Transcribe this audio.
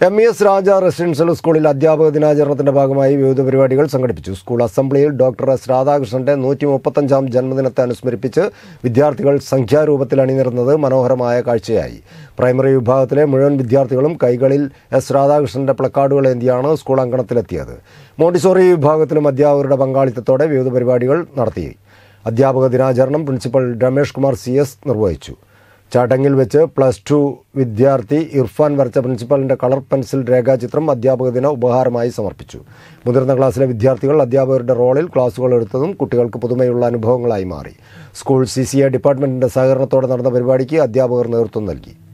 M E S Raja residential സ്കൂളിൽ അധ്യാപക ദിനാചരണത്തിന്റെ ഭാഗമായി വിവിധ പരിപാടികൾ സംഘടിപ്പിച്ചു സ്കൂൾ അസംബ്ലിയിൽ ഡോക്ടർ എസ് രാധാകൃഷ്ണന്റെ നൂറ്റി മുപ്പത്തഞ്ചാം ജന്മദിനത്തെ അനുസ്മരിപ്പിച്ച് വിദ്യാർത്ഥികൾ സംഖ്യാരൂപത്തിൽ അണിനിരുന്നത് മനോഹരമായ കാഴ്ചയായി പ്രൈമറി വിഭാഗത്തിലെ മുഴുവൻ വിദ്യാർത്ഥികളും കൈകളിൽ എസ് രാധാകൃഷ്ണന്റെ പ്ലക്കാർഡുകൾ ഏന്തിയാണ് സ്കൂൾ അങ്കണത്തിലെത്തിയത് മോണ്ടിസോറി വിഭാഗത്തിലും അധ്യാപകരുടെ പങ്കാളിത്തത്തോടെ വിവിധ പരിപാടികൾ നടത്തി അധ്യാപക ദിനാചരണം principal Ramesh Kumar C S നിർവഹിച്ചു ചടങ്ങിൽ വെച്ച് പ്ലസ് ടു വിദ്യാർത്ഥി ഇർഫാൻ വരച്ച പ്രിൻസിപ്പലിന്റെ കളർ പെൻസിൽ രേഖാചിത്രം അധ്യാപക ദിന ഉപഹാരമായി സമർപ്പിച്ചു മുതിർന്ന ക്ലാസ്സിലെ വിദ്യാർത്ഥികൾ അധ്യാപകരുടെ റോളിൽ ക്ലാസുകൾ എടുത്തതും കുട്ടികൾക്ക് പുതുമയുള്ള അനുഭവങ്ങളായി മാറി സ്കൂൾ സി സി എ ഡിപ്പാർട്ട്മെന്റിന്റെ സഹകരണത്തോടെ നടന്ന പരിപാടിക്ക് അധ്യാപകർ നേതൃത്വം നൽകി